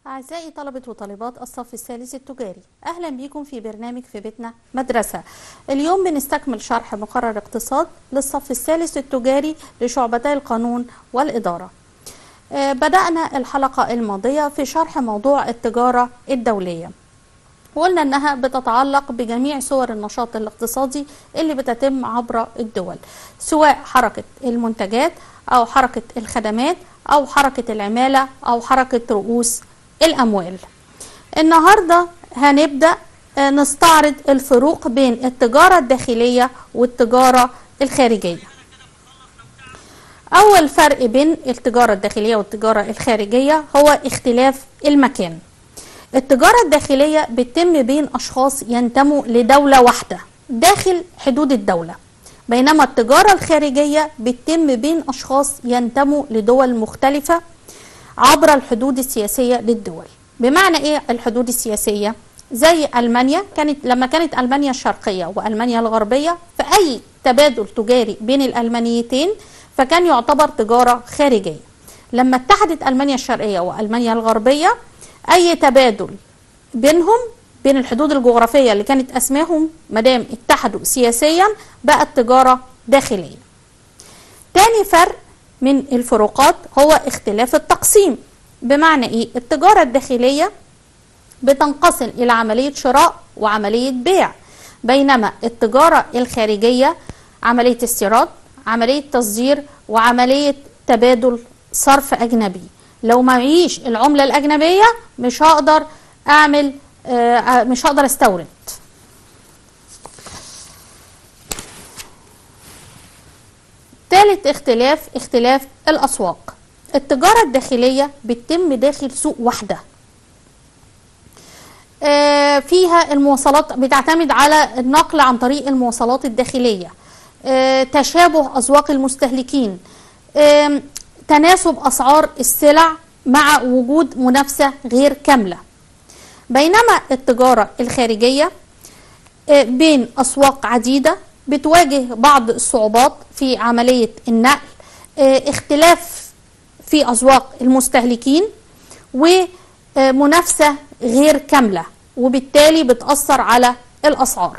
أعزائي طلبة وطالبات الصف الثالث التجاري أهلا بكم في برنامج في بيتنا مدرسة اليوم بنستكمل شرح مقرر اقتصاد للصف الثالث التجاري لشعبتي القانون والإدارة آه، بدأنا الحلقة الماضية في شرح موضوع التجارة الدولية وقلنا انها بتتعلق بجميع صور النشاط الاقتصادي اللي بتتم عبر الدول سواء حركة المنتجات او حركة الخدمات او حركة العمالة او حركة رؤوس الاموال النهاردة هنبدأ آه، نستعرض الفروق بين التجارة الداخلية والتجارة الخارجية أول فرق بين التجارة الداخلية والتجارة الخارجية هو اختلاف المكان التجارة الداخلية بتتم بين أشخاص ينتموا لدولة واحدة داخل حدود الدولة بينما التجارة الخارجية بتتم بين أشخاص ينتموا لدول مختلفة عبر الحدود السياسية للدول بمعنى إيه الحدود السياسية؟ زي ألمانيا كانت لما كانت ألمانيا الشرقية وألمانيا الغربية فأي تبادل تجاري بين الألمانيتين فكان يعتبر تجارة خارجية لما اتحدت ألمانيا الشرقية وألمانيا الغربية أي تبادل بينهم بين الحدود الجغرافية اللي كانت أسماهم مدام اتحدوا سياسيا بقت تجارة داخلية تاني فرق من الفروقات هو اختلاف التقسيم بمعنى ايه التجارة الداخلية بتنقسم إلى عملية شراء وعملية بيع بينما التجارة الخارجية عملية استيراد عملية تصدير وعملية تبادل صرف أجنبي لو معيش العملة الأجنبية مش هقدر أعمل آه، مش هقدر استورد ثالث اختلاف اختلاف الأسواق التجارة الداخلية بتتم داخل سوق واحدة آه، فيها المواصلات بتعتمد على النقل عن طريق المواصلات الداخلية آه، تشابه أذواق المستهلكين آم، تناسب أسعار السلع مع وجود منافسة غير كاملة بينما التجارة الخارجية آه، بين أسواق عديدة بتواجه بعض الصعوبات في عملية النقل آه، اختلاف في أذواق المستهلكين ومنافسة غير كاملة وبالتالي بتأثر على الأسعار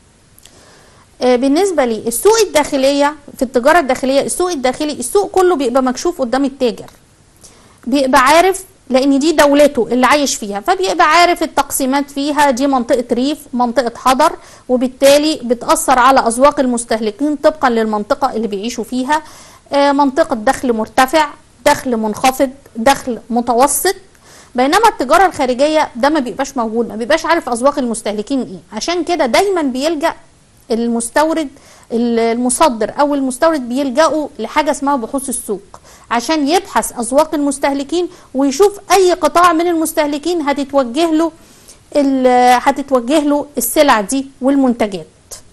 آه، بالنسبة لي السوق الداخلية في التجارة الداخلية السوق الداخلي السوق كله بيبقى مكشوف قدام التاجر بيبقى عارف لان دي دولته اللي عايش فيها فبيبقى عارف التقسيمات فيها دي منطقة ريف منطقة حضر وبالتالي بتأثر على أذواق المستهلكين طبقا للمنطقة اللي بيعيشوا فيها آه، منطقة دخل مرتفع دخل منخفض دخل متوسط بينما التجارة الخارجية ده ما بيبقاش موجود ما بيبقاش عارف أذواق المستهلكين ايه عشان كده دايما بيلجأ المستورد المصدر او المستورد بيلجأوا لحاجه اسمها بحوث السوق عشان يبحث اذواق المستهلكين ويشوف اي قطاع من المستهلكين هتتوجه له ال- هتتوجه له السلع دي والمنتجات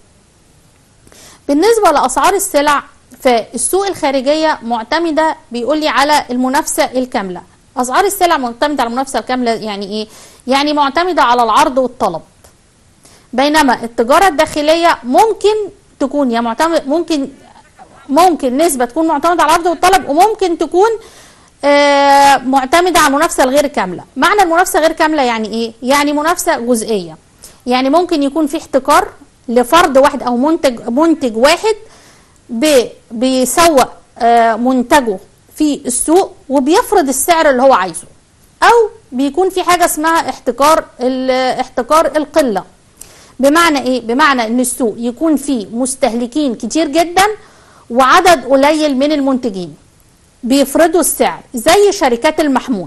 بالنسبه لاسعار السلع فالسوق الخارجيه معتمده بيقول لي على المنافسه الكامله اسعار السلع معتمده على المنافسه الكامله يعني ايه يعني معتمده على العرض والطلب بينما التجارة الداخلية ممكن تكون يا معتمد ممكن ممكن نسبة تكون معتمدة على العرض والطلب وممكن تكون آه، معتمدة على المنافسة الغير كاملة معنى المنافسة غير كاملة يعني ايه؟ يعني منافسة جزئية يعني ممكن يكون في احتكار لفرد واحد او منتج منتج واحد بي- بيسوق آه، منتجه في السوق وبيفرض السعر اللي هو عايزه او بيكون في حاجة اسمها احتكار ال- احتكار القلة بمعنى ايه بمعنى ان السوق يكون فيه مستهلكين كتير جدا وعدد قليل من المنتجين بيفرضوا السعر زي شركات المحمول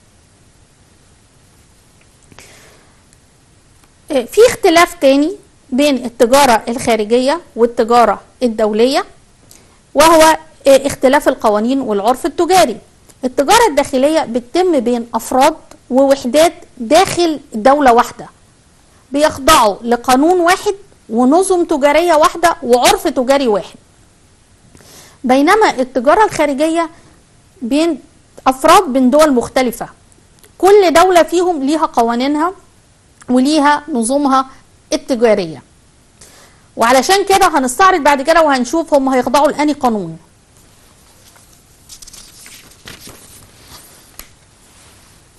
إيه، في اختلاف تاني بين التجارة الخارجية والتجارة الدولية وهو إيه، اختلاف القوانين والعرف التجاري التجارة الداخلية بتتم بين أفراد ووحدات داخل دولة واحدة بيخضعوا لقانون واحد ونظم تجارية واحدة وعرف تجاري واحد بينما التجارة الخارجية بين أفراد من دول مختلفة كل دولة فيهم ليها قوانينها وليها نظامها التجارية وعلشان كده هنستعرض بعد كده وهنشوف هم هيخضعوا لأني قانون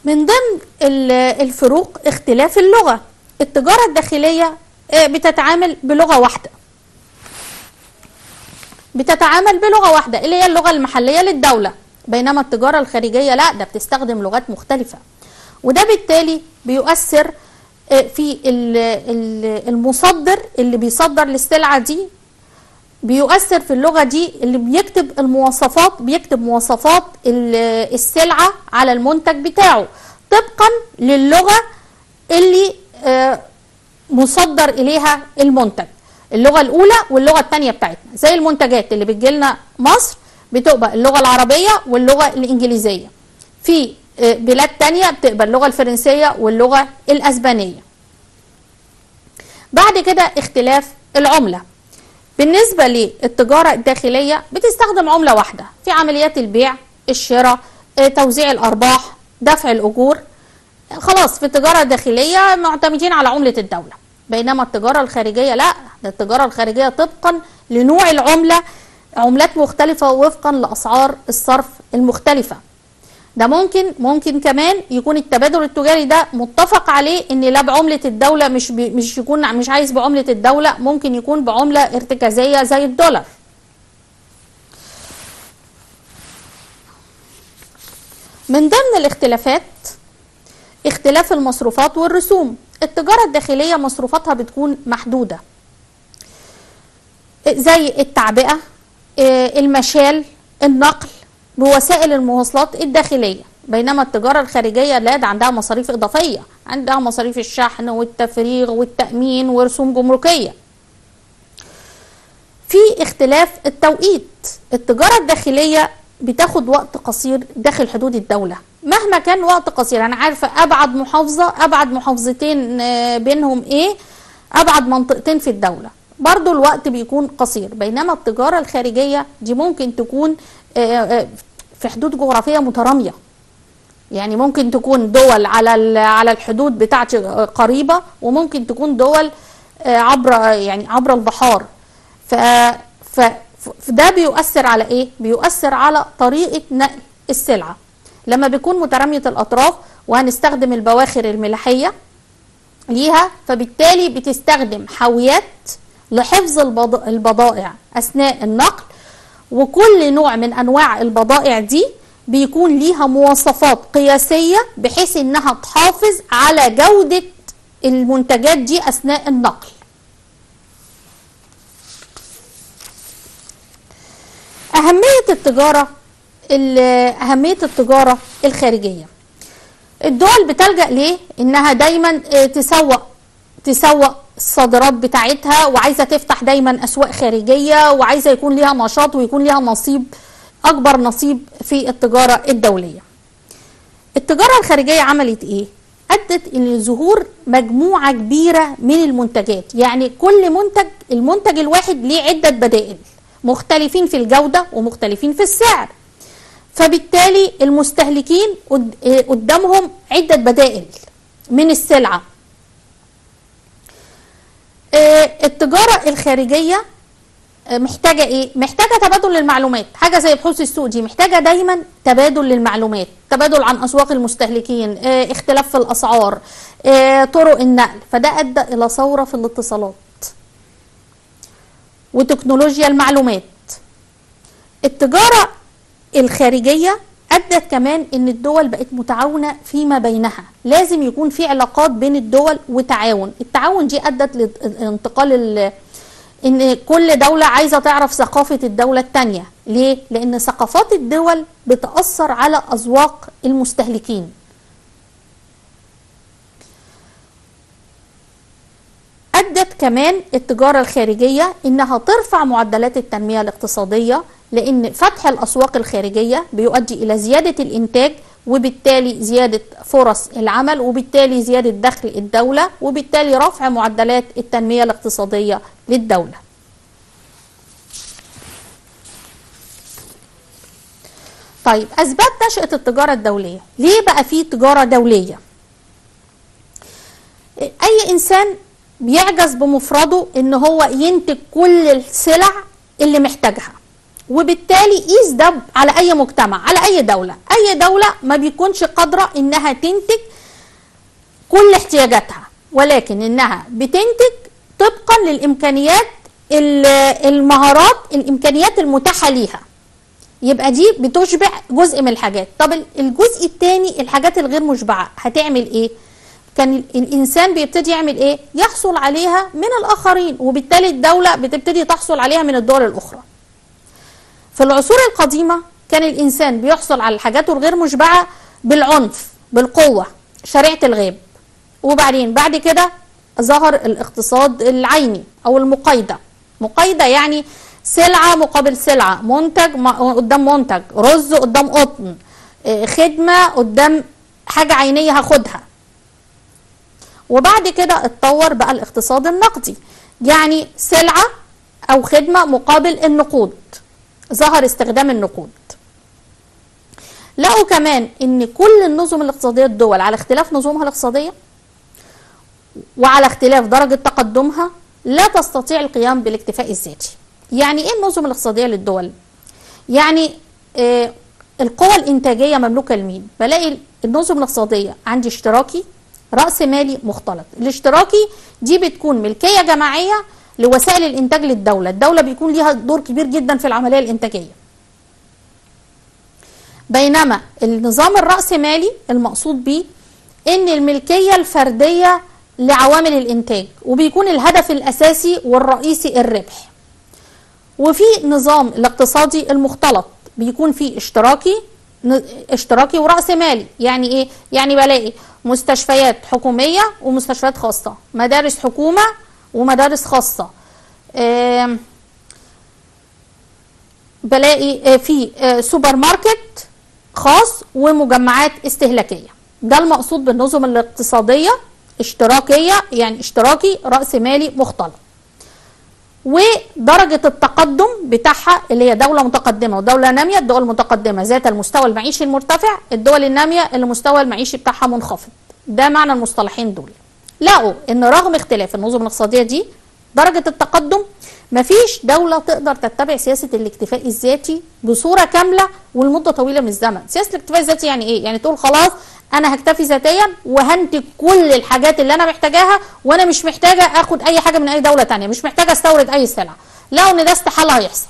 من ضمن ال- الفروق اختلاف اللغة التجارة الداخلية آه، بتتعامل بلغة واحدة بتتعامل بلغة واحدة اللي هي اللغة المحلية للدولة بينما التجارة الخارجية لا ده بتستخدم لغات مختلفة وده بالتالي بيؤثر آه، في ال- ال- المصدر اللي بيصدر للسلعة دي بيؤثر في اللغة دي اللي بيكتب المواصفات بيكتب مواصفات ال- السلعة على المنتج بتاعه طبقا للغة اللي آه، مصدر إليها المنتج اللغة الأولى واللغة الثانية بتاعتنا زي المنتجات اللي بتجيلنا مصر بتبقى اللغة العربية واللغة الإنجليزية في آه، بلاد تانية بتبقى اللغة الفرنسية واللغة الأسبانية بعد كده اختلاف العملة بالنسبة للتجارة الداخلية بتستخدم عملة واحدة في عمليات البيع الشراء آه، توزيع الأرباح دفع الأجور آه، خلاص في التجارة الداخلية معتمدين على عملة الدولة بينما التجارة الخارجية لا ده التجارة الخارجية طبقا لنوع العملة عملات مختلفة وفقا لأسعار الصرف المختلفة ده ممكن ممكن كمان يكون التبادل التجاري ده متفق عليه ان لا بعمله الدوله مش بي مش يكون مش عايز بعمله الدوله ممكن يكون بعمله ارتكازيه زي الدولار من ضمن الاختلافات اختلاف المصروفات والرسوم التجاره الداخليه مصروفاتها بتكون محدوده زي التعبئه آه، المشال النقل بوسائل المواصلات الداخليه بينما التجاره الخارجيه لا ده عندها مصاريف اضافيه عندها مصاريف الشحن والتفريغ والتامين ورسوم جمركيه في اختلاف التوقيت التجاره الداخليه بتاخد وقت قصير داخل حدود الدوله مهما كان وقت قصير انا عارفه ابعد محافظه ابعد محافظتين آه، بينهم ايه ابعد منطقتين في الدوله برضو الوقت بيكون قصير بينما التجاره الخارجيه دي ممكن تكون آه، آه، في حدود جغرافيه متراميه يعني ممكن تكون دول على ال- على الحدود بتاعت قريبه وممكن تكون دول آه، عبر يعني عبر البحار ف ف فده بيؤثر على ايه بيؤثر على طريقه نقل السلعه لما بيكون متراميه الاطراف وهنستخدم البواخر الملاحيه ليها فبالتالي بتستخدم حاويات لحفظ البض- البضائع اثناء النقل وكل نوع من انواع البضائع دي بيكون ليها مواصفات قياسيه بحيث انها تحافظ على جوده المنتجات دي اثناء النقل أهمية التجارة ال- أهمية التجارة الخارجية الدول بتلجأ ليه؟ إنها دايما آه، تسوق تسوق الصادرات بتاعتها وعايزة تفتح دايما أسواق خارجية وعايزة يكون ليها نشاط ويكون ليها نصيب أكبر نصيب في التجارة الدولية التجارة الخارجية عملت إيه؟ أدت إلى ظهور مجموعة كبيرة من المنتجات يعني كل منتج المنتج الواحد ليه عدة بدائل مختلفين في الجودة ومختلفين في السعر فبالتالي المستهلكين قد- آه، قدامهم عدة بدائل من السلعة آه، التجارة الخارجية آه، محتاجة ايه؟ محتاجة تبادل للمعلومات، حاجة زي بحوث السوق دي محتاجة دايما تبادل للمعلومات، تبادل عن اسواق المستهلكين، آه، اختلاف في الاسعار، آه، طرق النقل، فده ادى الى ثورة في الاتصالات. وتكنولوجيا المعلومات. التجارة الخارجية أدت كمان إن الدول بقت متعاونة فيما بينها لازم يكون في علاقات بين الدول وتعاون التعاون دي أدت لانتقال ال- إن كل دولة عايزة تعرف ثقافة الدولة التانية ليه؟ لأن ثقافات الدول بتأثر على أذواق المستهلكين أدت كمان التجارة الخارجية إنها ترفع معدلات التنمية الاقتصادية لأن فتح الأسواق الخارجية بيؤدي إلى زيادة الإنتاج وبالتالي زيادة فرص العمل وبالتالي زيادة دخل الدولة وبالتالي رفع معدلات التنمية الاقتصادية للدولة طيب أسباب نشأة التجارة الدولية ليه بقى في تجارة دولية أي إنسان بيعجز بمفرده ان هو ينتج كل السلع اللي محتاجها وبالتالي قيس ده على اي مجتمع على اي دوله اي دوله ما بيكونش قادره انها تنتج كل احتياجاتها ولكن انها بتنتج طبقا للامكانيات ال- المهارات الامكانيات المتاحه ليها يبقى دي بتشبع جزء من الحاجات طب ال- الجزء الثاني الحاجات الغير مشبعه هتعمل ايه كان ال- الانسان بيبتدي يعمل ايه يحصل عليها من الاخرين وبالتالي الدوله بتبتدي تحصل عليها من الدول الاخرى في العصور القديمه كان الانسان بيحصل على الحاجات الغير مشبعه بالعنف بالقوه شريعه الغاب وبعدين بعد كده ظهر الاقتصاد العيني او المقايضه مقايضه يعني سلعه مقابل سلعه منتج م- قدام منتج رز قدام قطن آه، خدمه قدام حاجه عينيه هاخدها وبعد كده اتطور بقى الاقتصاد النقدي يعني سلعه او خدمه مقابل النقود ظهر استخدام النقود لقوا كمان ان كل النظم الاقتصاديه الدول على اختلاف نظامها الاقتصاديه وعلى اختلاف درجه تقدمها لا تستطيع القيام بالاكتفاء الذاتي يعني ايه النظم الاقتصاديه للدول يعني آه القوى الانتاجيه مملوكه لمين بلاقي النظم الاقتصاديه عندي اشتراكي راس مالي مختلط الاشتراكي دي بتكون ملكيه جماعيه لوسائل الانتاج للدوله الدوله بيكون ليها دور كبير جدا في العمليه الانتاجيه بينما النظام الرأسمالي المقصود به ان الملكية الفردية لعوامل الانتاج وبيكون الهدف الاساسي والرئيسي الربح وفي نظام الاقتصادي المختلط بيكون فيه اشتراكي ن- اشتراكي ورأس مالي يعني ايه يعني بلاقي مستشفيات حكومية ومستشفيات خاصة مدارس حكومة ومدارس خاصة آم، بلاقي آه، في آه، سوبر ماركت خاص ومجمعات استهلاكيه ده المقصود بالنظم الاقتصاديه اشتراكيه يعني اشتراكي راس مالي مختلط ودرجه التقدم بتاعها اللي هي دوله متقدمه ودوله ناميه الدول المتقدمه ذات المستوى المعيشي المرتفع الدول الناميه اللي المستوى المعيشي بتاعها منخفض ده معنى المصطلحين دول لقوا ان رغم اختلاف النظم الاقتصاديه دي درجه التقدم مفيش دولة تقدر تتبع سياسة الاكتفاء الذاتي بصورة كاملة ولمدة طويلة من الزمن سياسة الاكتفاء الذاتي يعني ايه؟ يعني تقول خلاص انا هكتفي ذاتيا وهنتج كل الحاجات اللي انا محتاجاها وانا مش محتاجة اخد اي حاجة من اي دولة تانية مش محتاجة استورد اي سلعة لو ان ده استحالة هيحصل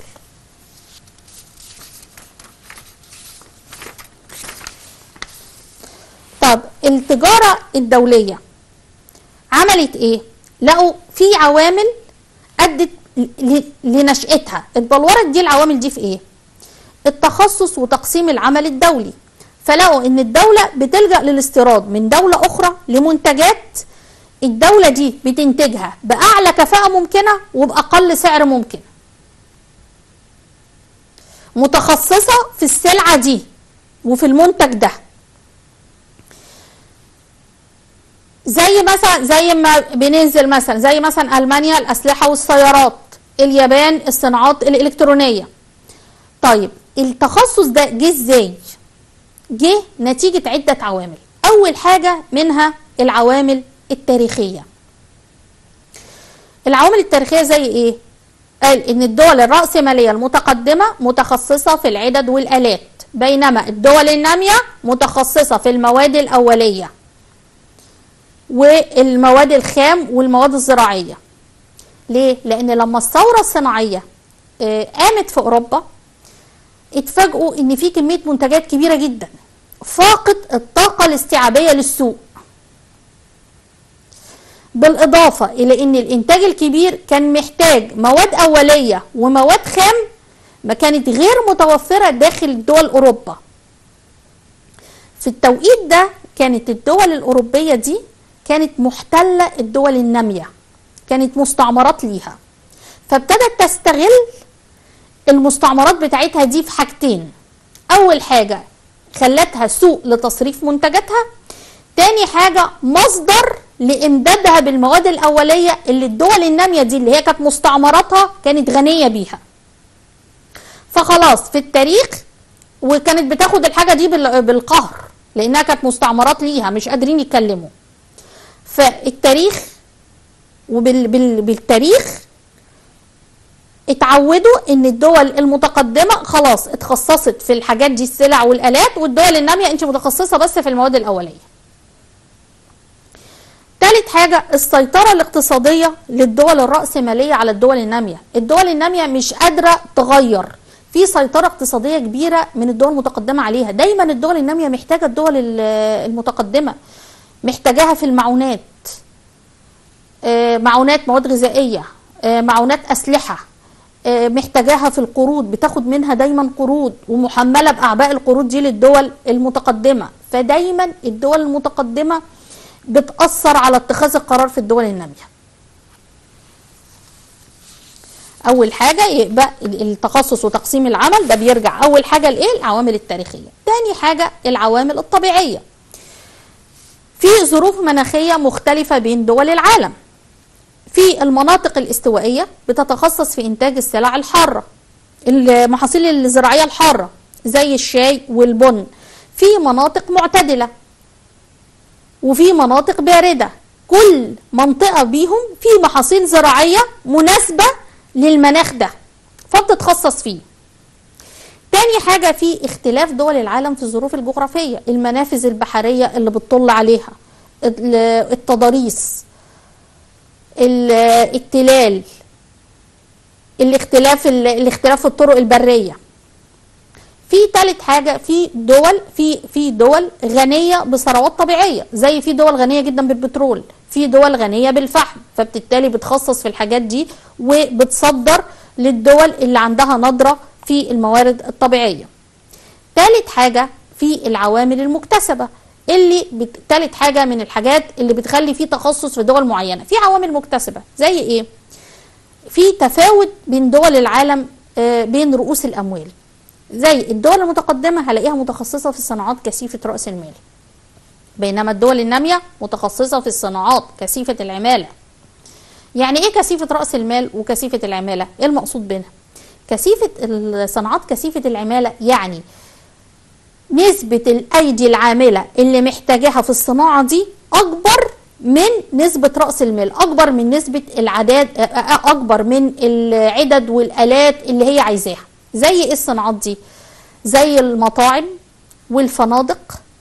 طب التجارة الدولية عملت ايه؟ لقوا في عوامل ادت ل- لنشأتها اتبلورت دي العوامل دي في ايه التخصص وتقسيم العمل الدولي فلقوا ان الدولة بتلجأ للاستيراد من دولة اخرى لمنتجات الدولة دي بتنتجها بأعلى كفاءة ممكنة وبأقل سعر ممكن متخصصة في السلعة دي وفي المنتج ده زي مثلا زي ما بننزل مثلا زي مثلا المانيا الاسلحه والسيارات اليابان الصناعات الالكترونيه طيب التخصص ده جه ازاي جه نتيجه عده عوامل اول حاجه منها العوامل التاريخيه العوامل التاريخيه زي ايه قال ان الدول الرأسمالية المتقدمة متخصصة في العدد والآلات بينما الدول النامية متخصصة في المواد الأولية والمواد الخام والمواد الزراعية ليه؟ لأن لما الثورة الصناعية آه، قامت في أوروبا اتفاجئوا إن في كمية منتجات كبيرة جدا فاقت الطاقة الاستيعابية للسوق بالإضافة إلى إن الإنتاج الكبير كان محتاج مواد أولية ومواد خام ما كانت غير متوفرة داخل دول أوروبا في التوقيت ده كانت الدول الأوروبية دي كانت محتلة الدول النامية كانت مستعمرات ليها فابتدت تستغل المستعمرات بتاعتها دي في حاجتين أول حاجة خلتها سوق لتصريف منتجاتها تاني حاجة مصدر لإمدادها بالمواد الأولية اللي الدول النامية دي اللي هي كانت مستعمراتها كانت غنية بيها فخلاص في التاريخ وكانت بتاخد الحاجة دي بال- بالقهر لأنها كانت مستعمرات ليها مش قادرين يتكلموا فالتاريخ وبالتاريخ اتعودوا ان الدول المتقدمه خلاص اتخصصت في الحاجات دي السلع والالات والدول الناميه انت متخصصه بس في المواد الاوليه ثالث حاجة السيطرة الاقتصادية للدول الرأسمالية على الدول النامية الدول النامية مش قادرة تغير في سيطرة اقتصادية كبيرة من الدول المتقدمة عليها دايما الدول النامية محتاجة الدول ال- المتقدمة محتاجاها في المعونات آه، معونات مواد غذائية آه، معونات أسلحة آه، محتاجاها في القروض بتاخد منها دايما قروض ومحملة بأعباء القروض دي للدول المتقدمة فدايما الدول المتقدمة بتأثر على اتخاذ القرار في الدول النامية أول حاجة يبقى التخصص وتقسيم العمل ده بيرجع أول حاجة لإيه العوامل التاريخية تاني حاجة العوامل الطبيعية في ظروف مناخية مختلفة بين دول العالم في المناطق الاستوائية بتتخصص في إنتاج السلع الحارة المحاصيل الزراعية الحارة زي الشاي والبن في مناطق معتدلة وفي مناطق باردة كل منطقة بيهم في محاصيل زراعية مناسبة للمناخ ده فبتتخصص فيه تاني حاجة في اختلاف دول العالم في الظروف الجغرافية المنافذ البحرية اللي بتطل عليها ال- التضاريس ال- التلال الاختلاف ال- الاختلاف في الطرق البرية في تالت حاجة في دول في في دول غنية بثروات طبيعية زي في دول غنية جدا بالبترول في دول غنية بالفحم فبالتالي بتخصص في الحاجات دي وبتصدر للدول اللي عندها ندرة في الموارد الطبيعية تالت حاجة في العوامل المكتسبة اللي بت... تالت حاجة من الحاجات اللي بتخلي فيه تخصص في دول معينة في عوامل مكتسبة زي ايه في تفاوت بين دول العالم آه، بين رؤوس الأموال زي الدول المتقدمة هلاقيها متخصصة في الصناعات كثيفة رأس المال بينما الدول النامية متخصصة في الصناعات كثيفة العمالة يعني ايه كثيفة رأس المال وكثيفة العمالة ايه المقصود بينها كثيفة الصناعات كثيفة العمالة يعني نسبة الأيدي العاملة اللي محتاجاها في الصناعة دي أكبر من نسبة رأس المال أكبر من نسبة العداد أكبر من العدد والآلات اللي هي عايزاها زي إيه الصناعات دي زي المطاعم والفنادق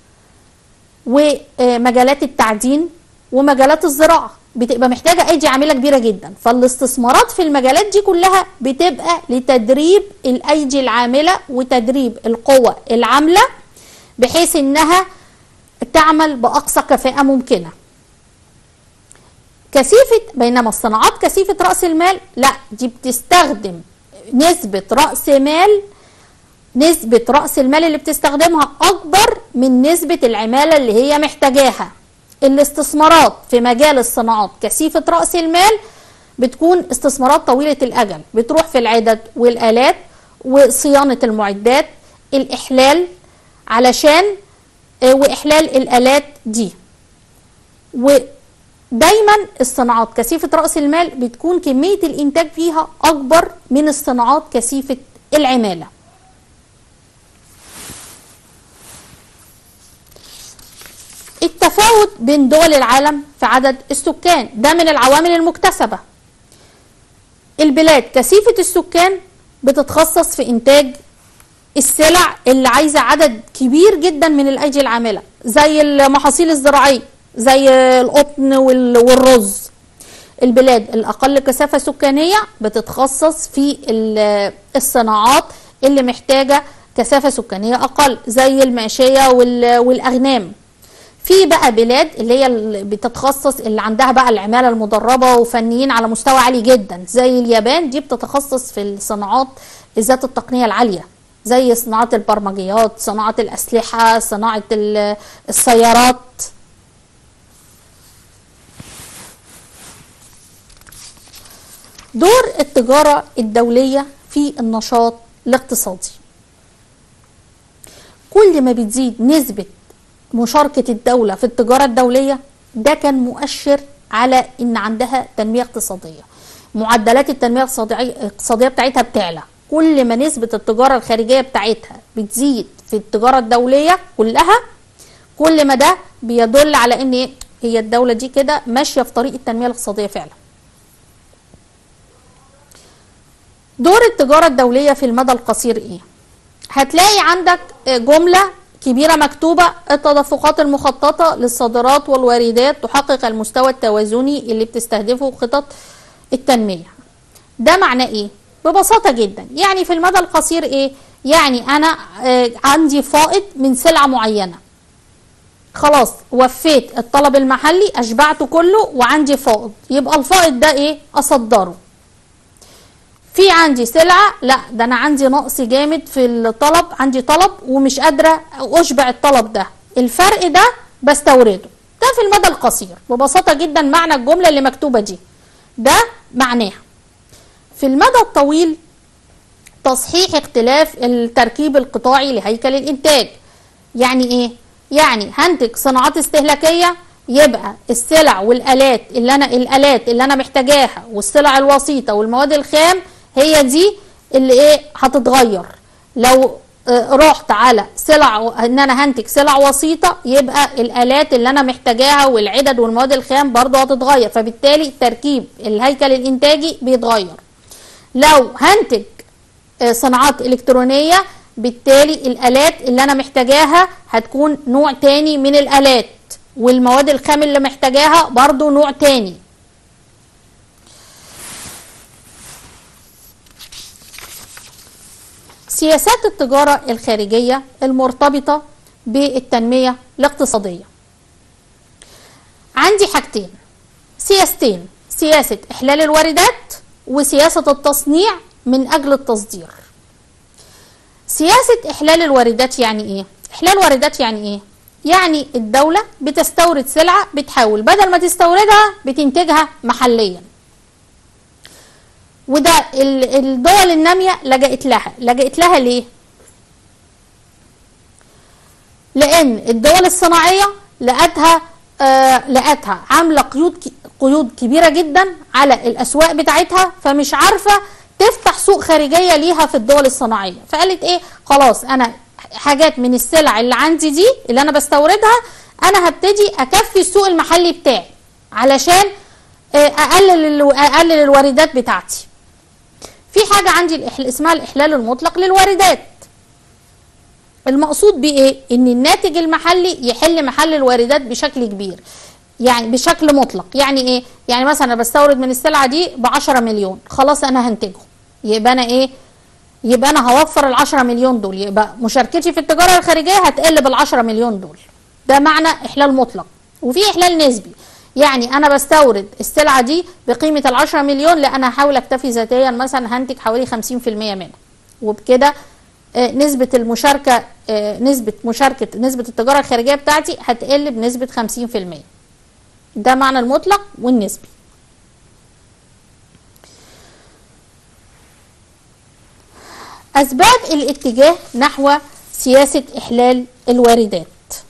ومجالات التعدين ومجالات الزراعة بتبقى محتاجة أيدي عاملة كبيرة جدا فالاستثمارات في المجالات دي كلها بتبقى لتدريب الأيدي العاملة وتدريب القوة العاملة بحيث إنها تعمل بأقصى كفاءة ممكنة كثيفة بينما الصناعات كثيفة رأس المال لا دي بتستخدم نسبة رأس مال نسبة رأس المال اللي بتستخدمها أكبر من نسبة العمالة اللي هي محتاجاها الاستثمارات في مجال الصناعات كثيفة رأس المال بتكون استثمارات طويلة الأجل بتروح في العدد والآلات وصيانة المعدات الإحلال علشان آه، وإحلال الآلات دي ودايما الصناعات كثيفة رأس المال بتكون كمية الإنتاج فيها أكبر من الصناعات كثيفة العمالة التفاوت بين دول العالم في عدد السكان ده من العوامل المكتسبة البلاد كثيفة السكان بتتخصص في إنتاج السلع اللي عايزة عدد كبير جدا من الأيدي العاملة زي المحاصيل الزراعية زي القطن وال- والرز البلاد الأقل كثافة سكانية بتتخصص في ال- الصناعات اللي محتاجة كثافة سكانية أقل زي الماشية وال- والأغنام في بقى بلاد اللي هي اللي بتتخصص اللي عندها بقى العمالة المدربة وفنيين على مستوى عالي جدا زي اليابان دي بتتخصص في الصناعات ذات التقنية العالية زي صناعة البرمجيات صناعة الأسلحة صناعة ال- السيارات دور التجارة الدولية في النشاط الاقتصادي كل ما بتزيد نسبة مشاركة الدولة في التجارة الدولية ده كان مؤشر على ان عندها تنمية اقتصادية معدلات التنمية الاقتصادية الاقتصادية بتاعتها بتعلى كل ما نسبة التجارة الخارجية بتاعتها بتزيد في التجارة الدولية كلها كل ما ده بيدل على ان إيه؟ هي الدولة دي كده ماشية في طريق التنمية الاقتصادية فعلا دور التجارة الدولية في المدى القصير ايه هتلاقي عندك جملة كبيرة مكتوبة التدفقات المخططة للصادرات والواردات تحقق المستوى التوازني اللي بتستهدفه خطط التنمية ده معناه ايه ببساطة جدا يعني في المدى القصير ايه يعني انا آه عندي فائض من سلعة معينة خلاص وفيت الطلب المحلي اشبعته كله وعندي فائض يبقى الفائض ده ايه اصدره في عندي سلعة لا ده انا عندي نقص جامد في الطلب عندي طلب ومش قادرة اشبع الطلب ده الفرق ده بستورده ده في المدى القصير ببساطة جدا معنى الجملة اللي مكتوبة دي ده معناها في المدى الطويل تصحيح اختلاف التركيب القطاعي لهيكل الانتاج يعني ايه يعني هنتج صناعات استهلاكيه يبقى السلع والالات اللي انا الالات اللي انا محتاجاها والسلع الوسيطه والمواد الخام هي دي اللي ايه هتتغير لو آه رحت على سلع ان انا هنتج سلع وسيطه يبقى الالات اللي انا محتاجاها والعدد والمواد الخام برضو هتتغير فبالتالي تركيب الهيكل الانتاجي بيتغير لو هنتج آه صناعات الكترونيه بالتالي الالات اللي انا محتاجاها هتكون نوع تاني من الالات والمواد الخام اللي محتاجاها برضو نوع تاني سياسات التجارة الخارجية المرتبطة بالتنمية الاقتصادية عندي حاجتين سياستين سياسة إحلال الواردات وسياسة التصنيع من أجل التصدير سياسة إحلال الواردات يعني إيه؟ إحلال الواردات يعني إيه؟ يعني الدولة بتستورد سلعة بتحاول بدل ما تستوردها بتنتجها محليا وده الدول النامية لجأت لها لجأت لها ليه؟ لأن الدول الصناعية لقتها آه لقتها عاملة قيود قيود كبيرة جدا على الأسواق بتاعتها فمش عارفة تفتح سوق خارجيه ليها في الدول الصناعيه فقالت ايه خلاص انا حاجات من السلع اللي عندي دي اللي انا بستوردها انا هبتدي اكفي السوق المحلي بتاعي علشان اقلل اقلل الواردات بتاعتي في حاجه عندي اسمها الاحلال المطلق للواردات المقصود بيه ايه ان الناتج المحلي يحل محل الواردات بشكل كبير يعني بشكل مطلق يعني ايه يعني مثلا انا بستورد من السلعه دي ب 10 مليون خلاص انا هنتجه يبقى انا ايه يبقى انا هوفر ال 10 مليون دول يبقى مشاركتي في التجاره الخارجيه هتقل بال 10 مليون دول ده معنى احلال مطلق وفي احلال نسبي يعني انا بستورد السلعه دي بقيمه ال 10 مليون لا انا هحاول اكتفي ذاتيا مثلا هنتج حوالي 50% منها وبكده آه نسبة المشاركة آه نسبة مشاركة نسبة التجارة الخارجية بتاعتي هتقل بنسبة 50% ده معنى المطلق والنسبي أسباب الاتجاه نحو سياسة إحلال الواردات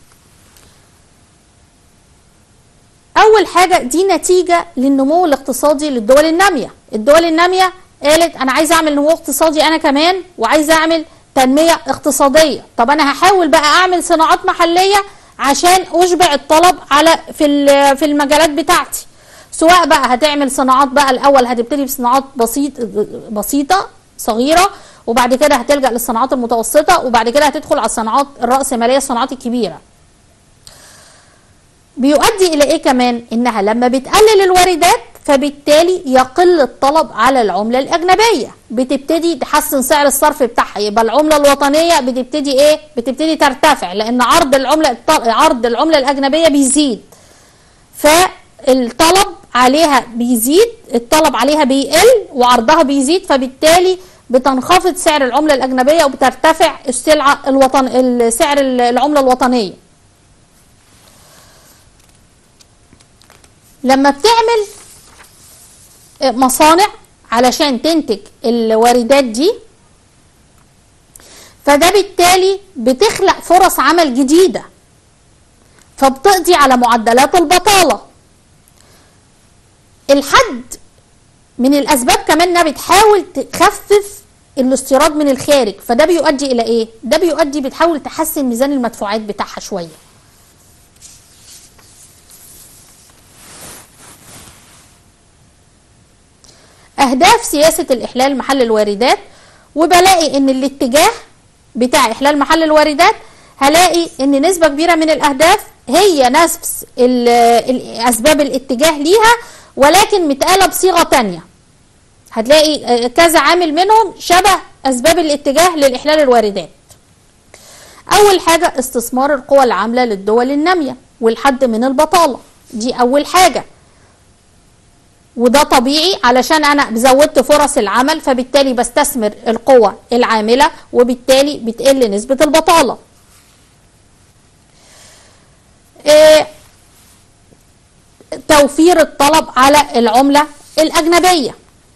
أول حاجة دي نتيجة للنمو الاقتصادي للدول النامية الدول النامية قالت أنا عايزة أعمل نمو اقتصادي أنا كمان وعايزة أعمل تنمية اقتصادية طب أنا هحاول بقى أعمل صناعات محلية عشان أشبع الطلب على في في المجالات بتاعتي سواء بقى هتعمل صناعات بقى الأول هتبتدي بصناعات بسيط بسيطة صغيرة وبعد كده هتلجأ للصناعات المتوسطة وبعد كده هتدخل على الصناعات الرأسمالية الصناعات الكبيرة بيؤدي إلى إيه كمان إنها لما بتقلل الواردات فبالتالي يقل الطلب على العملة الأجنبية بتبتدي تحسن سعر الصرف بتاعها يبقى العملة الوطنية بتبتدي إيه بتبتدي ترتفع لأن عرض العملة عرض العملة الأجنبية بيزيد فالطلب عليها بيزيد الطلب عليها بيقل وعرضها بيزيد فبالتالي بتنخفض سعر العملة الأجنبية وبترتفع السلعة الوطن سعر العملة الوطنية لما بتعمل مصانع علشان تنتج الواردات دي فده بالتالي بتخلق فرص عمل جديدة فبتقضي على معدلات البطالة الحد من الأسباب كمان انها بتحاول تخفف الاستيراد من الخارج فده بيؤدي إلى إيه؟ ده بيؤدي بتحاول تحسن ميزان المدفوعات بتاعها شوية اهداف سياسه الاحلال محل الواردات وبلاقي ان الاتجاه بتاع احلال محل الواردات هلاقي ان نسبه كبيره من الاهداف هي نفس ال- ال- اسباب الاتجاه ليها ولكن متقاله بصيغه تانية هتلاقي آه، كذا عامل منهم شبه اسباب الاتجاه للاحلال الواردات اول حاجه استثمار القوى العامله للدول الناميه والحد من البطاله دي اول حاجه وده طبيعي علشان انا زودت فرص العمل فبالتالي بستثمر القوى العامله وبالتالي بتقل نسبه البطاله إيه، توفير الطلب على العمله الاجنبيه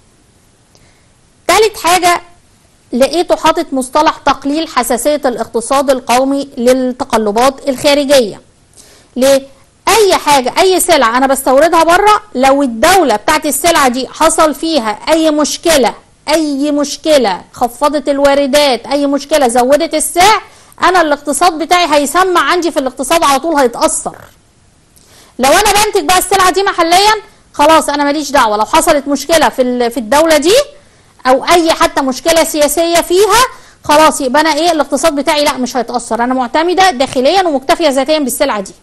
تالت حاجه لقيته حاطط مصطلح تقليل حساسيه الاقتصاد القومي للتقلبات الخارجيه ليه اي حاجه اي سلعه انا بستوردها بره لو الدوله بتاعت السلعه دي حصل فيها اي مشكله اي مشكله خفضت الواردات اي مشكله زودت السعر انا الاقتصاد بتاعي هيسمع عندي في الاقتصاد على طول هيتاثر لو انا بنتج بقى السلعه دي محليا خلاص انا ماليش دعوه لو حصلت مشكله في ال- في الدوله دي او اي حتى مشكله سياسيه فيها خلاص يبقى انا ايه الاقتصاد بتاعي لا مش هيتاثر انا معتمده داخليا ومكتفيه ذاتيا بالسلعه دي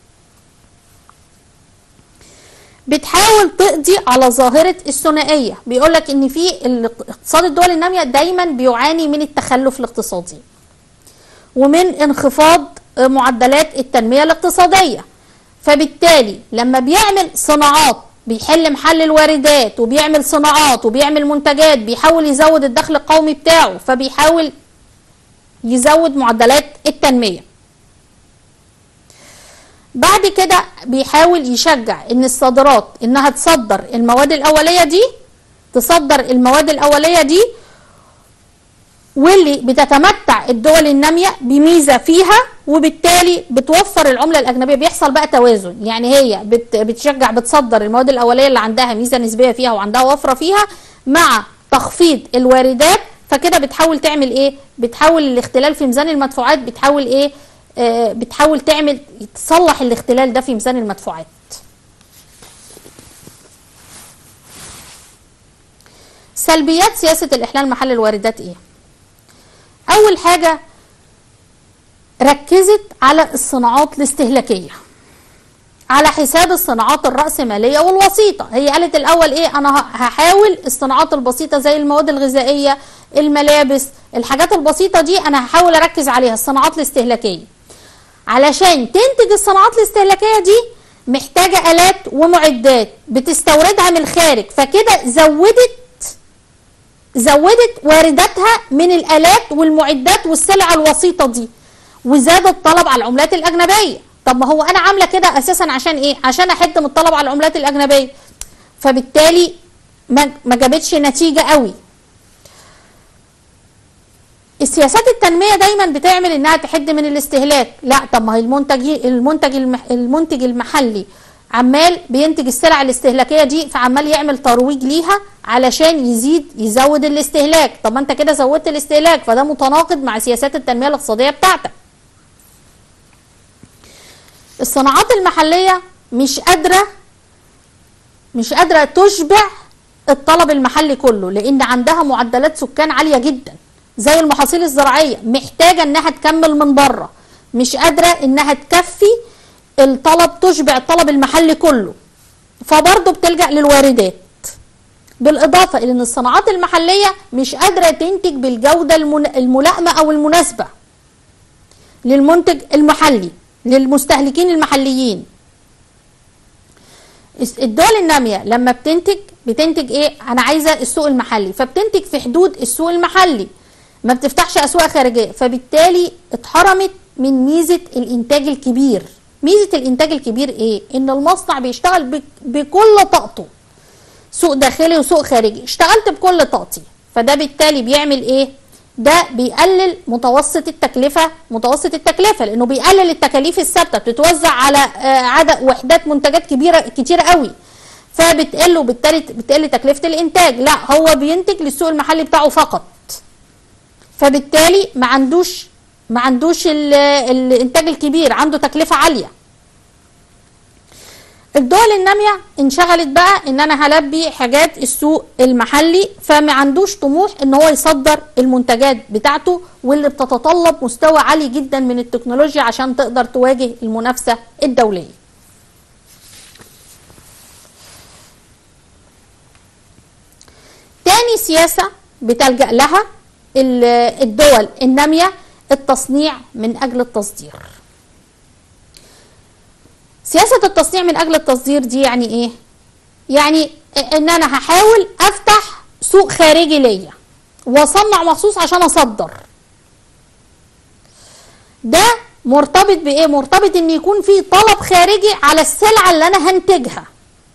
بتحاول تقضي على ظاهرة الثنائية بيقول لك ان في اقتصاد الدول النامية دايما بيعاني من التخلف الاقتصادي ومن انخفاض معدلات التنمية الاقتصادية فبالتالي لما بيعمل صناعات بيحل محل الواردات وبيعمل صناعات وبيعمل منتجات بيحاول يزود الدخل القومي بتاعه فبيحاول يزود معدلات التنميه بعد كده بيحاول يشجع ان الصادرات انها تصدر المواد الاوليه دي تصدر المواد الاوليه دي واللي بتتمتع الدول الناميه بميزه فيها وبالتالي بتوفر العمله الاجنبيه بيحصل بقى توازن يعني هي بت بتشجع بتصدر المواد الاوليه اللي عندها ميزه نسبيه فيها وعندها وفره فيها مع تخفيض الواردات فكده بتحاول تعمل ايه بتحاول الاختلال في ميزان المدفوعات بتحاول ايه آه بتحاول تعمل تصلح الاختلال ده في ميزان المدفوعات سلبيات سياسة الإحلال محل الواردات إيه؟ أول حاجة ركزت على الصناعات الاستهلاكية على حساب الصناعات الرأسمالية والوسيطة هي قالت الأول إيه أنا هحاول الصناعات البسيطة زي المواد الغذائية الملابس الحاجات البسيطة دي أنا هحاول أركز عليها الصناعات الاستهلاكية علشان تنتج الصناعات الاستهلاكية دي محتاجة آلات ومعدات بتستوردها من الخارج فكده زودت زودت وارداتها من الآلات والمعدات والسلع الوسيطة دي وزاد الطلب على العملات الأجنبية طب ما هو أنا عاملة كده أساسا عشان إيه؟ عشان أحد من الطلب على العملات الأجنبية فبالتالي ما جابتش نتيجة قوي السياسات التنميه دايما بتعمل انها تحد من الاستهلاك لا طب ما هي المنتج المنتج المنتج المحلي عمال بينتج السلع الاستهلاكيه دي فعمال يعمل ترويج ليها علشان يزيد يزود الاستهلاك طب ما انت كده زودت الاستهلاك فده متناقض مع سياسات التنميه الاقتصاديه بتاعتك الصناعات المحليه مش قادره مش قادره تشبع الطلب المحلي كله لان عندها معدلات سكان عاليه جدا زي المحاصيل الزراعيه محتاجه انها تكمل من بره مش قادره انها تكفي الطلب تشبع الطلب المحلي كله فبرضه بتلجا للواردات بالاضافه الى ان الصناعات المحليه مش قادره تنتج بالجوده الملائمه او المناسبه للمنتج المحلي للمستهلكين المحليين الدول الناميه لما بتنتج بتنتج ايه انا عايزه السوق المحلي فبتنتج في حدود السوق المحلي ما بتفتحش اسواق خارجيه فبالتالي اتحرمت من ميزه الانتاج الكبير ميزه الانتاج الكبير ايه ان المصنع بيشتغل بكل طاقته سوق داخلي وسوق خارجي اشتغلت بكل طاقتي فده بالتالي بيعمل ايه ده بيقلل متوسط التكلفه متوسط التكلفه لانه بيقلل التكاليف الثابته بتتوزع على عدد وحدات منتجات كبيره كتير قوي فبتقل وبالتالي بتقل تكلفه الانتاج لا هو بينتج للسوق المحلي بتاعه فقط فبالتالي ما عندوش ما عندوش الانتاج الكبير عنده تكلفه عاليه الدول النامية انشغلت بقى ان انا هلبي حاجات السوق المحلي فما عندوش طموح ان هو يصدر المنتجات بتاعته واللي بتتطلب مستوى عالي جدا من التكنولوجيا عشان تقدر تواجه المنافسة الدولية تاني سياسة بتلجأ لها الدول النامية التصنيع من أجل التصدير سياسة التصنيع من أجل التصدير دي يعني إيه؟ يعني إن أنا هحاول أفتح سوق خارجي ليا وأصنع مخصوص عشان أصدر ده مرتبط بإيه؟ مرتبط إن يكون في طلب خارجي على السلعة اللي أنا هنتجها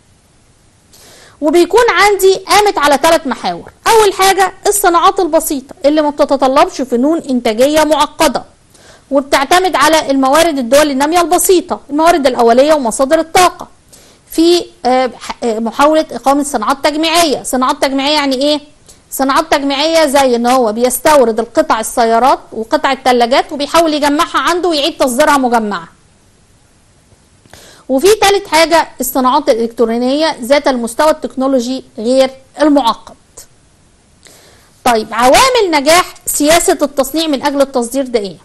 وبيكون عندي قامت على ثلاث محاور اول حاجه الصناعات البسيطه اللي ما بتتطلبش فنون انتاجيه معقده وبتعتمد على الموارد الدول الناميه البسيطه الموارد الاوليه ومصادر الطاقه في محاوله اقامه صناعات تجميعيه صناعات تجميعيه يعني ايه صناعات تجميعيه زي ان هو بيستورد القطع السيارات وقطع الثلاجات وبيحاول يجمعها عنده ويعيد تصديرها مجمعه وفي ثالث حاجة الصناعات الإلكترونية ذات المستوى التكنولوجي غير المعقد طيب عوامل نجاح سياسة التصنيع من أجل التصدير ده إيه؟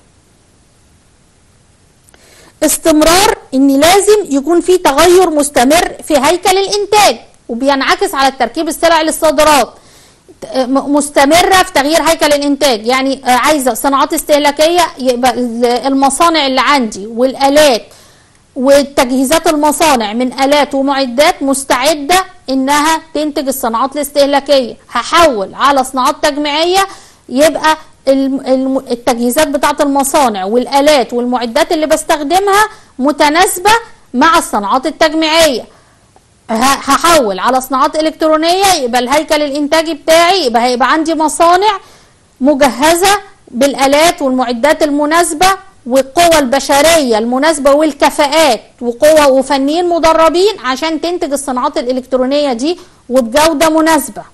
استمرار إن لازم يكون في تغير مستمر في هيكل الإنتاج وبينعكس على التركيب السلع للصادرات مستمرة في تغيير هيكل الإنتاج يعني عايزة صناعات استهلاكية يبقى المصانع اللي عندي والآلات وتجهيزات المصانع من آلات ومعدات مستعدة إنها تنتج الصناعات الاستهلاكية هحول على صناعات تجميعية يبقى التجهيزات بتاعة المصانع والآلات والمعدات اللي بستخدمها متناسبة مع الصناعات التجميعية هحول على صناعات إلكترونية يبقى الهيكل الإنتاجي بتاعي يبقى هيبقى عندي مصانع مجهزة بالآلات والمعدات المناسبة والقوة البشرية المناسبة والكفاءات وقوة وفنيين مدربين عشان تنتج الصناعات الإلكترونية دي وبجودة مناسبة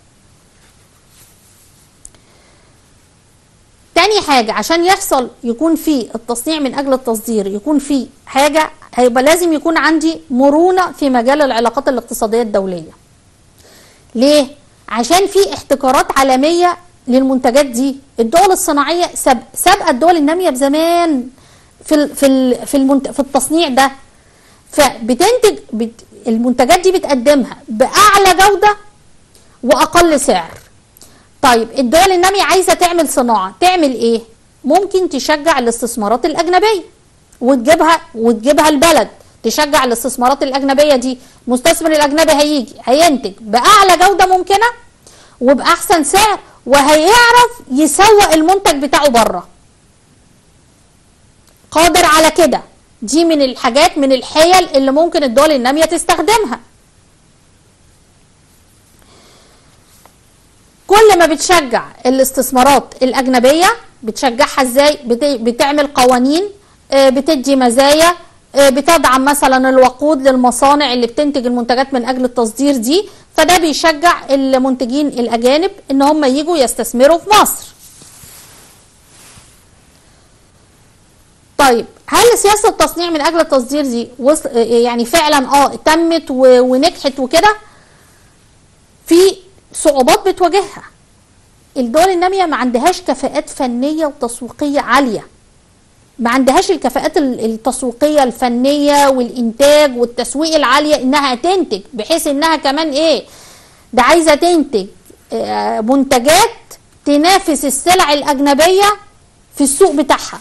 تاني حاجة عشان يحصل يكون في التصنيع من أجل التصدير يكون في حاجة هيبقى لازم يكون عندي مرونة في مجال العلاقات الاقتصادية الدولية ليه؟ عشان في احتكارات عالمية للمنتجات دي الدول الصناعية سابقة الدول النامية بزمان في ال في ال في, المنت في التصنيع ده فبتنتج بت المنتجات دي بتقدمها باعلى جوده واقل سعر طيب الدول الناميه عايزه تعمل صناعه تعمل ايه ممكن تشجع الاستثمارات الاجنبيه وتجيبها وتجيبها البلد تشجع الاستثمارات الاجنبيه دي المستثمر الاجنبي هيجي هينتج باعلى جوده ممكنه وباحسن سعر وهيعرف يسوق المنتج بتاعه بره قادر على كده دي من الحاجات من الحيل اللي ممكن الدول النامية تستخدمها كل ما بتشجع الاستثمارات الأجنبية بتشجعها ازاي بتعمل قوانين بتدي مزايا بتدعم مثلا الوقود للمصانع اللي بتنتج المنتجات من أجل التصدير دي فده بيشجع المنتجين الأجانب ان هم يجوا يستثمروا في مصر طيب هل سياسه التصنيع من اجل التصدير دي وصل يعني فعلا اه تمت ونجحت وكده في صعوبات بتواجهها الدول الناميه ما عندهاش كفاءات فنيه وتسويقيه عاليه ما عندهاش الكفاءات التسويقيه الفنيه والانتاج والتسويق العاليه انها تنتج بحيث انها كمان ايه ده عايزه تنتج منتجات تنافس السلع الاجنبيه في السوق بتاعها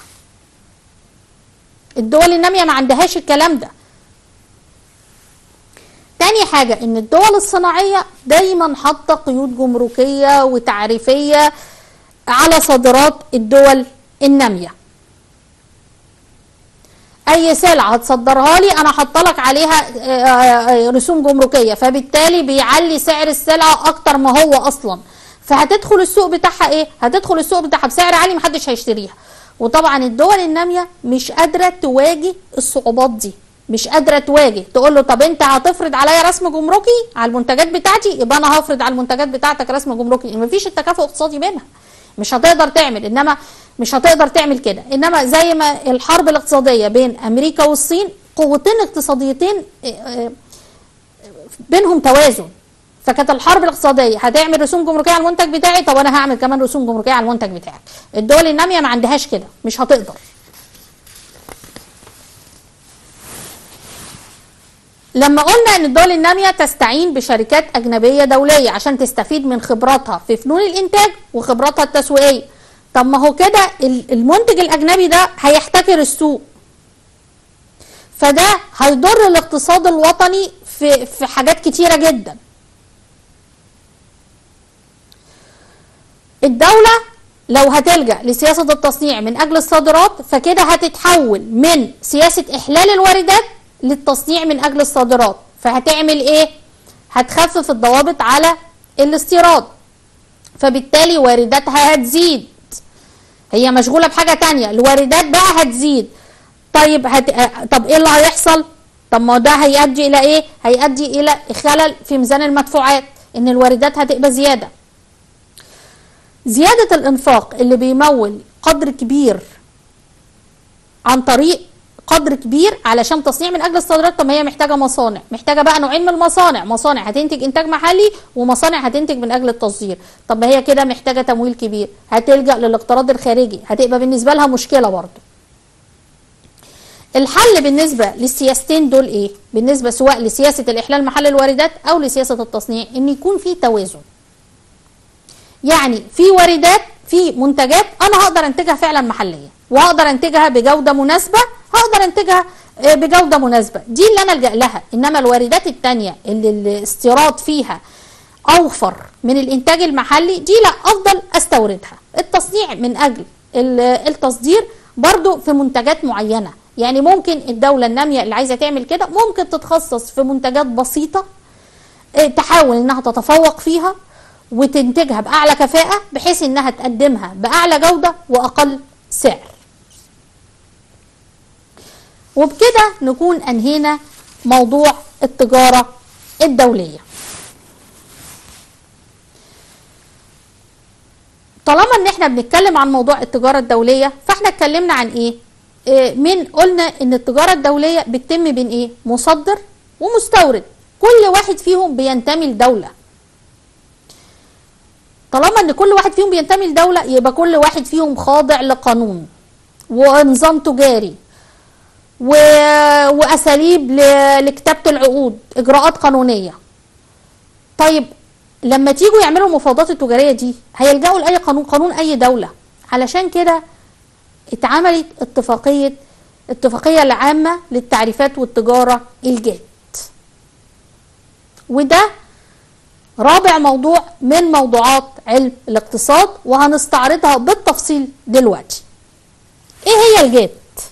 الدول الناميه ما عندهاش الكلام ده تاني حاجة ان الدول الصناعية دايما حاطة قيود جمركية وتعريفية على صادرات الدول النامية اي سلعة هتصدرها لي انا حاطه لك عليها رسوم جمركية فبالتالي بيعلي سعر السلعة اكتر ما هو اصلا فهتدخل السوق بتاعها ايه هتدخل السوق بتاعها بسعر عالي محدش هيشتريها وطبعا الدول الناميه مش قادره تواجه الصعوبات دي مش قادره تواجه تقول له طب انت هتفرض عليا رسم جمركي على المنتجات بتاعتي يبقى انا هفرض على المنتجات بتاعتك رسم جمركي مفيش التكافؤ اقتصادي بينها مش هتقدر تعمل انما مش هتقدر تعمل كده انما زي ما الحرب الاقتصاديه بين امريكا والصين قوتين اقتصاديتين بينهم توازن فكانت الحرب الاقتصاديه هتعمل رسوم جمركيه على المنتج بتاعي طب انا هعمل كمان رسوم جمركيه على المنتج بتاعك الدول الناميه ما عندهاش كده مش هتقدر لما قلنا ان الدول الناميه تستعين بشركات اجنبيه دوليه عشان تستفيد من خبراتها في فنون الانتاج وخبراتها التسويقيه طب ما هو كده المنتج الاجنبي ده هيحتكر السوق فده هيضر الاقتصاد الوطني في في حاجات كتيره جدا الدوله لو هتلجا لسياسه التصنيع من اجل الصادرات فكده هتتحول من سياسه احلال الواردات للتصنيع من اجل الصادرات فهتعمل ايه هتخفف الضوابط على الاستيراد فبالتالي وارداتها هتزيد هي مشغوله بحاجه تانية الواردات بقى هتزيد طيب هت... طب ايه اللي هيحصل طب ما ده هيؤدي الى ايه هيؤدي الى خلل في ميزان المدفوعات ان الواردات هتبقى زياده زياده الانفاق اللي بيمول قدر كبير عن طريق قدر كبير علشان تصنيع من اجل الصادرات طب ما هي محتاجه مصانع محتاجه بقى نوعين من المصانع مصانع هتنتج انتاج محلي ومصانع هتنتج من اجل التصدير طب ما هي كده محتاجه تمويل كبير هتلجا للاقتراض الخارجي هتبقى بالنسبه لها مشكله برضه الحل بالنسبه للسياستين دول ايه بالنسبه سواء لسياسه الاحلال محل الواردات او لسياسه التصنيع ان يكون في توازن يعني في واردات في منتجات انا هقدر انتجها فعلا محليا وهقدر انتجها بجوده مناسبه هقدر انتجها بجوده مناسبه دي اللي انا الجا لها انما الواردات الثانيه اللي الاستيراد فيها اوفر من الانتاج المحلي دي لا افضل استوردها التصنيع من اجل التصدير برضو في منتجات معينه يعني ممكن الدولة النامية اللي عايزة تعمل كده ممكن تتخصص في منتجات بسيطة تحاول انها تتفوق فيها وتنتجها بأعلى كفاءة بحيث انها تقدمها بأعلى جودة وأقل سعر وبكده نكون أنهينا موضوع التجارة الدولية طالما ان احنا بنتكلم عن موضوع التجارة الدولية فاحنا اتكلمنا عن ايه من قلنا ان التجاره الدوليه بتتم بين ايه مصدر ومستورد كل واحد فيهم بينتمي لدوله طالما ان كل واحد فيهم بينتمي لدوله يبقى كل واحد فيهم خاضع لقانون ونظام تجاري و... واساليب ل... لكتابه العقود اجراءات قانونيه طيب لما تيجوا يعملوا المفاوضات التجاريه دي هيلجأوا لاي قانون قانون اي دوله علشان كده اتعملت اتفاقية اتفاقية العامة للتعريفات والتجارة الجات وده رابع موضوع من موضوعات علم الاقتصاد وهنستعرضها بالتفصيل دلوقتي ايه هي الجات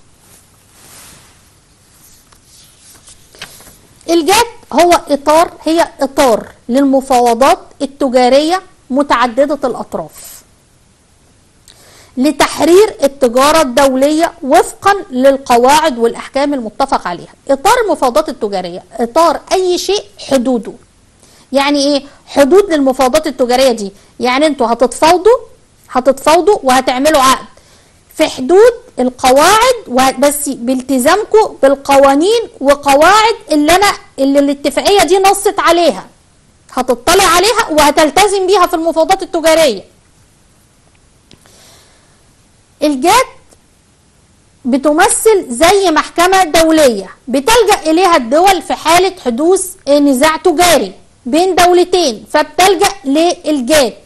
الجات هو اطار هي اطار للمفاوضات التجارية متعددة الاطراف لتحرير التجارة الدولية وفقا للقواعد والأحكام المتفق عليها إطار المفاوضات التجارية إطار أي شيء حدوده يعني إيه حدود للمفاوضات التجارية دي يعني أنتوا هتتفاوضوا هتتفاوضوا وهتعملوا عقد في حدود القواعد بس بالتزامكم بالقوانين وقواعد اللي أنا اللي الاتفاقية دي نصت عليها هتطلع عليها وهتلتزم بيها في المفاوضات التجاريه الجات بتمثل زي محكمة دولية بتلجأ إليها الدول في حالة حدوث نزاع تجاري بين دولتين فبتلجأ للجات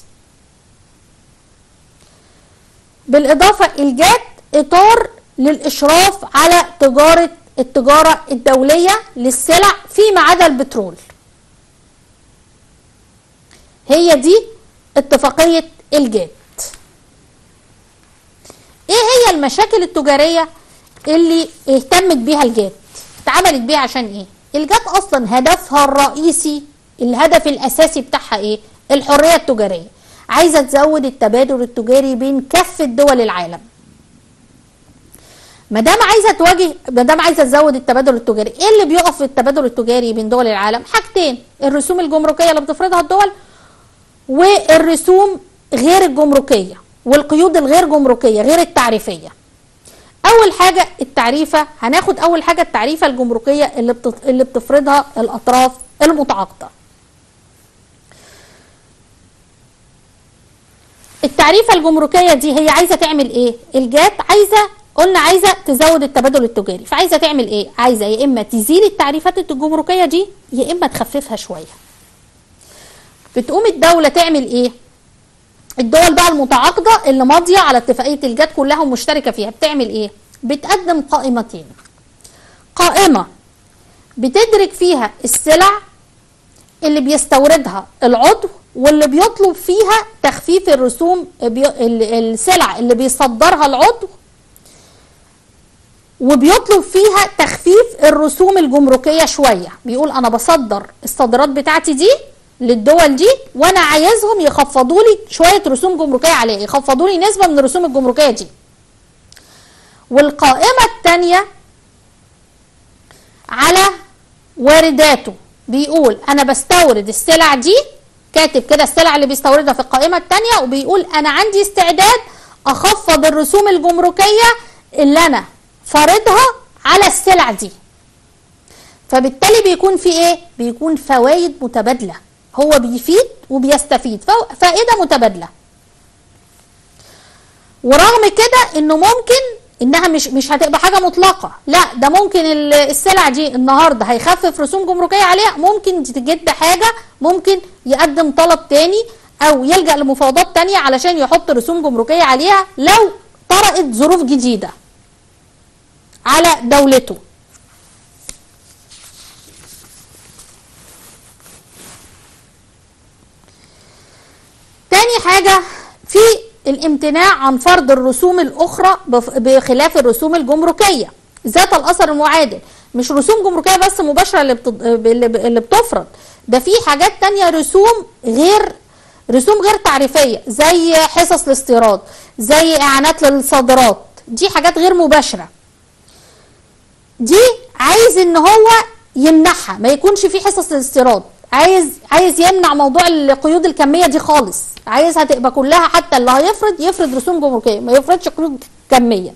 بالإضافة الجات إطار للإشراف على تجارة التجارة الدولية للسلع فيما عدا البترول هي دي اتفاقية الجات ايه هي المشاكل التجاريه اللي اهتمت بيها الجات اتعملت بيها عشان ايه الجات اصلا هدفها الرئيسي الهدف الاساسي بتاعها ايه الحريه التجاريه عايزه تزود التبادل التجاري بين كافه دول العالم ما دام عايزه تواجه ما دام عايزه تزود التبادل التجاري ايه اللي بيقف في التبادل التجاري بين دول العالم حاجتين الرسوم الجمركيه اللي بتفرضها الدول والرسوم غير الجمركيه والقيود الغير جمركيه غير التعريفيه اول حاجه التعريفه هناخد اول حاجه التعريفه الجمركيه اللي بتط... اللي بتفرضها الاطراف المتعاقده التعريفه الجمركيه دي هي عايزه تعمل ايه الجات عايزه قلنا عايزه تزود التبادل التجاري فعايزه تعمل ايه عايزه يا اما تزيل التعريفات الجمركيه دي يا اما تخففها شويه بتقوم الدوله تعمل ايه الدول بقى المتعاقده اللي ماضيه على اتفاقيه الجات كلها ومشتركه فيها بتعمل ايه بتقدم قائمتين قائمه بتدرج فيها السلع اللي بيستوردها العضو واللي بيطلب فيها تخفيف الرسوم بي... السلع اللي بيصدرها العضو وبيطلب فيها تخفيف الرسوم الجمركية شوية بيقول أنا بصدر الصادرات بتاعتي دي للدول دي وأنا عايزهم يخفضوا لي شوية رسوم جمركية عليها يخفضوا لي نسبة من الرسوم الجمركية دي والقائمة الثانية على وارداته بيقول أنا بستورد السلع دي كاتب كده السلع اللي بيستوردها في القائمة الثانية وبيقول أنا عندي استعداد أخفض الرسوم الجمركية اللي أنا فارضها على السلع دي فبالتالي بيكون في ايه بيكون فوائد متبادله هو بيفيد وبيستفيد فائده متبادله ورغم كده انه ممكن انها مش مش هتبقى حاجه مطلقه لا ده ممكن السلع دي النهارده هيخفف رسوم جمركيه عليها ممكن تجد حاجه ممكن يقدم طلب تاني او يلجا لمفاوضات تانية علشان يحط رسوم جمركيه عليها لو طرأت ظروف جديده على دولته تاني حاجة في الامتناع عن فرض الرسوم الأخرى بخلاف الرسوم الجمركية ذات الأثر المعادل مش رسوم جمركية بس مباشرة اللي, بتض... اللي بتفرض ده في حاجات تانية رسوم غير رسوم غير تعريفية زي حصص الاستيراد زي إعانات للصادرات دي حاجات غير مباشرة دي عايز ان هو يمنعها ما يكونش في حصص الاستيراد عايز عايز يمنع موضوع القيود الكميه دي خالص عايزها تبقى كلها حتى اللي هيفرض يفرض رسوم جمركيه ما يفرضش قيود كميه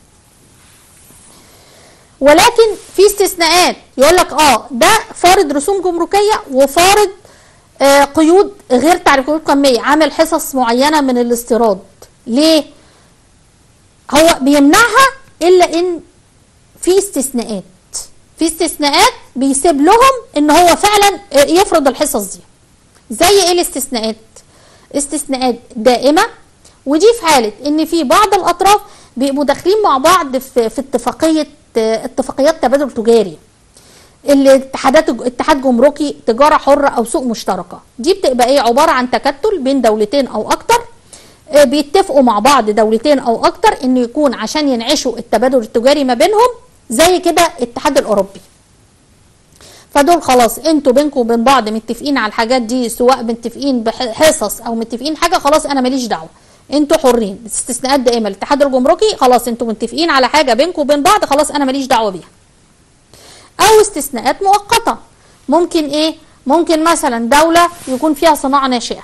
ولكن في استثناءات يقول لك اه ده فارض رسوم جمركيه وفارض آه قيود غير تعريف قيود كميه عامل حصص معينه من الاستيراد ليه هو بيمنعها الا ان في استثناءات في استثناءات بيسيب لهم ان هو فعلا يفرض الحصص دي زي ايه الاستثناءات استثناءات دائمه ودي في حاله ان في بعض الاطراف بيبقوا داخلين مع بعض في, في اتفاقيه اتفاقيات تبادل تجاري الاتحادات اتحاد جمركي تجاره حره او سوق مشتركه دي بتبقى ايه عباره عن تكتل بين دولتين او اكتر بيتفقوا مع بعض دولتين او اكتر ان يكون عشان ينعشوا التبادل التجاري ما بينهم زي كده الاتحاد الاوروبي فدول خلاص انتوا بينكم وبين بعض متفقين على الحاجات دي سواء متفقين بحصص او متفقين حاجه خلاص انا ماليش دعوه انتوا حرين استثناءات دائمه الاتحاد الجمركي خلاص انتوا متفقين على حاجه بينكم وبين بعض خلاص انا ماليش دعوه بيها او استثناءات مؤقته ممكن ايه ممكن مثلا دوله يكون فيها صناعه ناشئه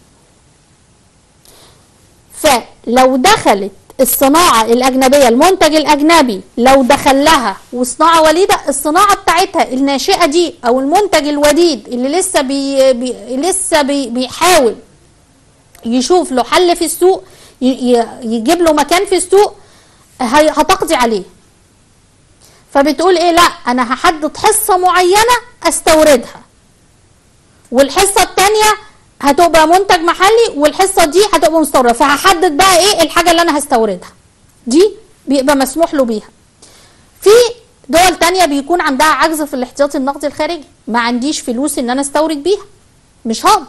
فلو دخلت الصناعة الأجنبية المنتج الأجنبي لو دخل لها وصناعة وليدة الصناعة بتاعتها الناشئة دي أو المنتج الوديد اللي لسه بي بي لسه بي بيحاول يشوف له حل في السوق يجيب له مكان في السوق هتقضي عليه فبتقول ايه لا انا هحدد حصة معينة استوردها والحصة التانية هتبقى منتج محلي والحصه دي هتبقى مستورده فهحدد بقى ايه الحاجه اللي انا هستوردها دي بيبقى مسموح له بيها في دول تانية بيكون عندها عجز في الاحتياطي النقدي الخارجي ما عنديش فلوس ان انا استورد بيها مش هقدر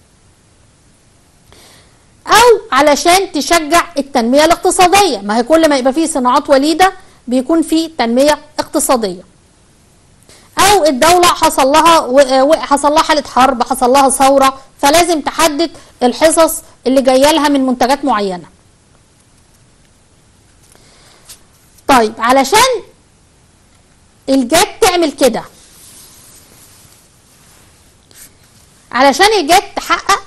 او علشان تشجع التنميه الاقتصاديه ما هي كل ما يبقى فيه صناعات وليده بيكون فيه تنميه اقتصاديه او الدوله حصل لها حصل لها حاله حرب حصل لها ثوره فلازم تحدد الحصص اللي جايه لها من منتجات معينه طيب علشان الجات تعمل كده علشان الجات تحقق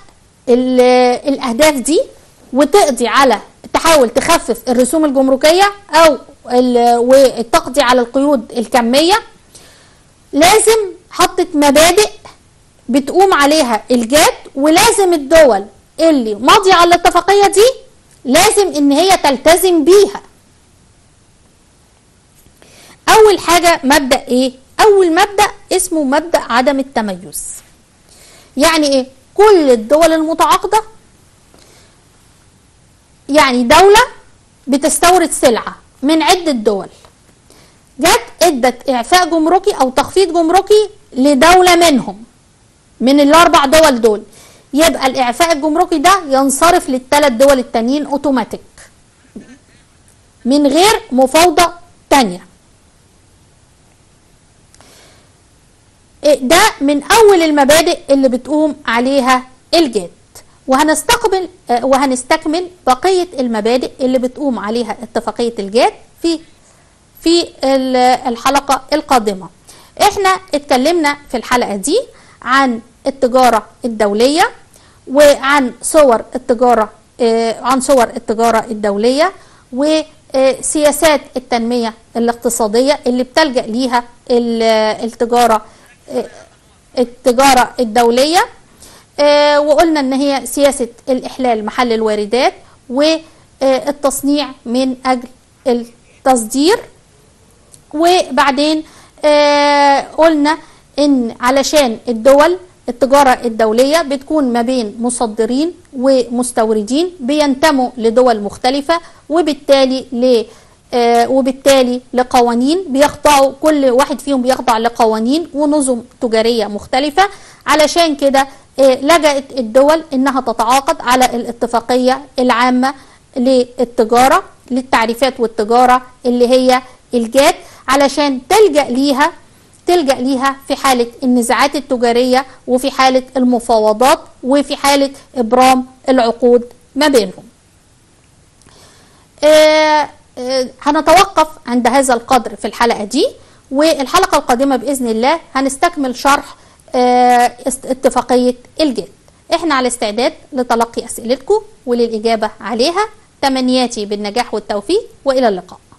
الاهداف دي وتقضي على تحاول تخفف الرسوم الجمركيه او ال- والتقضي على القيود الكميه لازم حطت مبادئ بتقوم عليها الجاد ولازم الدول اللي ماضيه على الاتفاقيه دي لازم ان هي تلتزم بيها اول حاجه مبدا ايه اول مبدا اسمه مبدا عدم التميز يعني ايه كل الدول المتعاقده يعني دوله بتستورد سلعه من عده دول جت ادت اعفاء جمركي او تخفيض جمركي لدوله منهم من الاربع دول دول يبقى الاعفاء الجمركي ده ينصرف للثلاث دول التانيين اوتوماتيك من غير مفاوضه تانيه إيه ده من اول المبادئ اللي بتقوم عليها الجاد وهنستقبل آه، وهنستكمل بقيه المبادئ اللي بتقوم عليها اتفاقيه الجاد في في ال- الحلقه القادمه احنا اتكلمنا في الحلقه دي عن التجاره الدوليه وعن صور التجاره آه، عن صور التجاره الدوليه وسياسات التنميه الاقتصاديه اللي بتلجا ليها ال- التجاره آه، التجاره الدوليه آه، وقلنا ان هي سياسه الاحلال محل الواردات والتصنيع من اجل التصدير وبعدين آه قلنا ان علشان الدول التجارة الدولية بتكون ما بين مصدرين ومستوردين بينتموا لدول مختلفة وبالتالي ل آه وبالتالي لقوانين بيخضعوا كل واحد فيهم بيخضع لقوانين ونظم تجارية مختلفة علشان كده آه لجأت الدول انها تتعاقد على الاتفاقية العامة للتجارة للتعريفات والتجارة اللي هي الجات علشان تلجأ ليها تلجأ ليها في حالة النزاعات التجارية وفي حالة المفاوضات وفي حالة إبرام العقود ما بينهم آه آه هنتوقف عند هذا القدر في الحلقة دي والحلقة القادمة بإذن الله هنستكمل شرح آه است- اتفاقية الجد احنا على استعداد لتلقي أسئلتكم وللإجابة عليها تمنياتي بالنجاح والتوفيق وإلى اللقاء